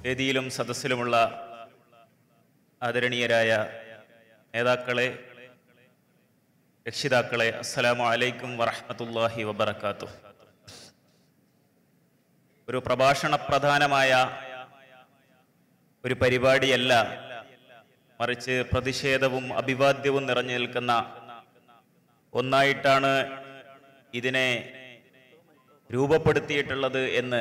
വേദിയിലും സദസ്സിലുമുള്ള ആദരണീയരായ നേതാക്കളെ രക്ഷിതാക്കളെ അസ്സലാമു അലൈക്കും വറഹ്മത്തുള്ളാഹി വബറകാതുഹു ഒരു പ്രഭാഷണ പ്രധാനമായ ഒരു പരിപാടിയല്ല മറിച്ച് പ്രതിഷേധവും അഭിവാദ്യവും നിറഞ്ഞു നിൽക്കുന്ന ഒന്നായിട്ടാണ് ഇതിനെ രൂപപ്പെടുത്തിയിട്ടുള്ളത് എന്ന്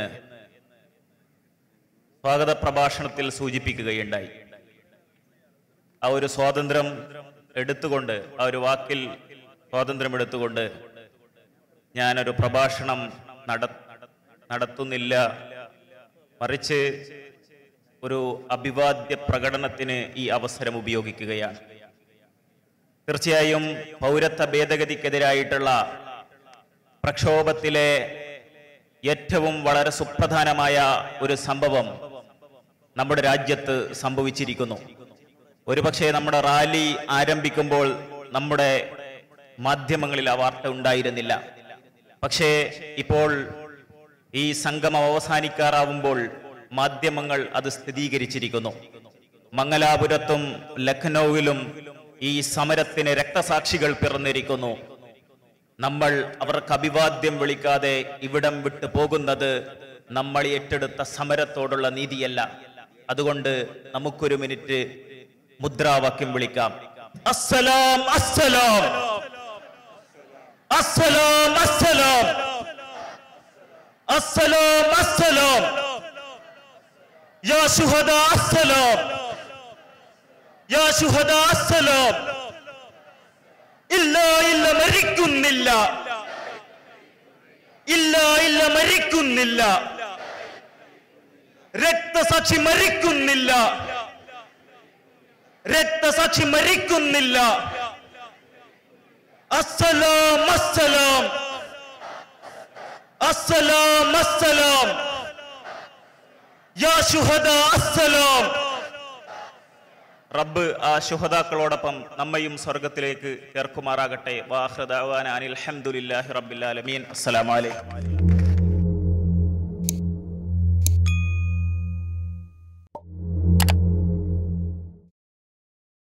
സ്വാഗത പ്രഭാഷണത്തിൽ സൂചിപ്പിക്കുകയുണ്ടായി ആ ഒരു സ്വാതന്ത്ര്യം എടുത്തുകൊണ്ട് ആ ഒരു വാക്കിൽ സ്വാതന്ത്ര്യം എടുത്തുകൊണ്ട് ഞാനൊരു പ്രഭാഷണം നട നടത്തുന്നില്ല മറിച്ച് ഒരു അഭിവാദ്യ പ്രകടനത്തിന് ഈ അവസരം ഉപയോഗിക്കുകയാണ് തീർച്ചയായും പൗരത്വ ഭേദഗതിക്കെതിരായിട്ടുള്ള പ്രക്ഷോഭത്തിലെ ഏറ്റവും വളരെ സുപ്രധാനമായ ഒരു സംഭവം നമ്മുടെ രാജ്യത്ത് സംഭവിച്ചിരിക്കുന്നു ഒരുപക്ഷെ നമ്മുടെ റാലി ആരംഭിക്കുമ്പോൾ നമ്മുടെ മാധ്യമങ്ങളിൽ ആ വാർത്ത ഉണ്ടായിരുന്നില്ല പക്ഷേ ഇപ്പോൾ ഈ സംഗമം അവസാനിക്കാറാവുമ്പോൾ മാധ്യമങ്ങൾ അത് സ്ഥിരീകരിച്ചിരിക്കുന്നു മംഗലാപുരത്തും ലഖ്നൌവിലും ഈ സമരത്തിന് രക്തസാക്ഷികൾ പിറന്നിരിക്കുന്നു നമ്മൾ അവർക്ക് അഭിവാദ്യം വിളിക്കാതെ ഇവിടം വിട്ടു പോകുന്നത് നമ്മൾ ഏറ്റെടുത്ത സമരത്തോടുള്ള നീതിയല്ല അതുകൊണ്ട് നമുക്കൊരു മിനിറ്റ് മുദ്രാവാക്യം വിളിക്കാം അസ്സലാം അസ്സലാം അസ്സലാം അസ്സലാം അസ്സലാം അസ്സലാം യാ ശുഹദ അസ്സലാം യാ ശുഹദ അസ്സലാം ഇല്ല ഇല്ല മരിക്കുന്നില്ല ഇല്ല ഇല്ല മരിക്കുന്നില്ല രക്തസാക്ഷി മരിക്കുന്നില്ല രക്തസാക്ഷി മരിക്കുന്നില്ല അസ്സലാം അസ്സലാം അസ്സലാം അസ്സലാം യാ ശുഹദ അസ്സലാം റബ്ബ് ആ ശുഹദാക്കളോടൊപ്പം നമ്മയും സ്വർഗത്തിലേക്ക് ചേർക്കുമാറാകട്ടെ വാഹൃദാൻ അനിൽ അൽഹംദുലില്ലാഹി റബ്ബിൽ ആലമീൻ അസ്സലാമു അലൈക്കും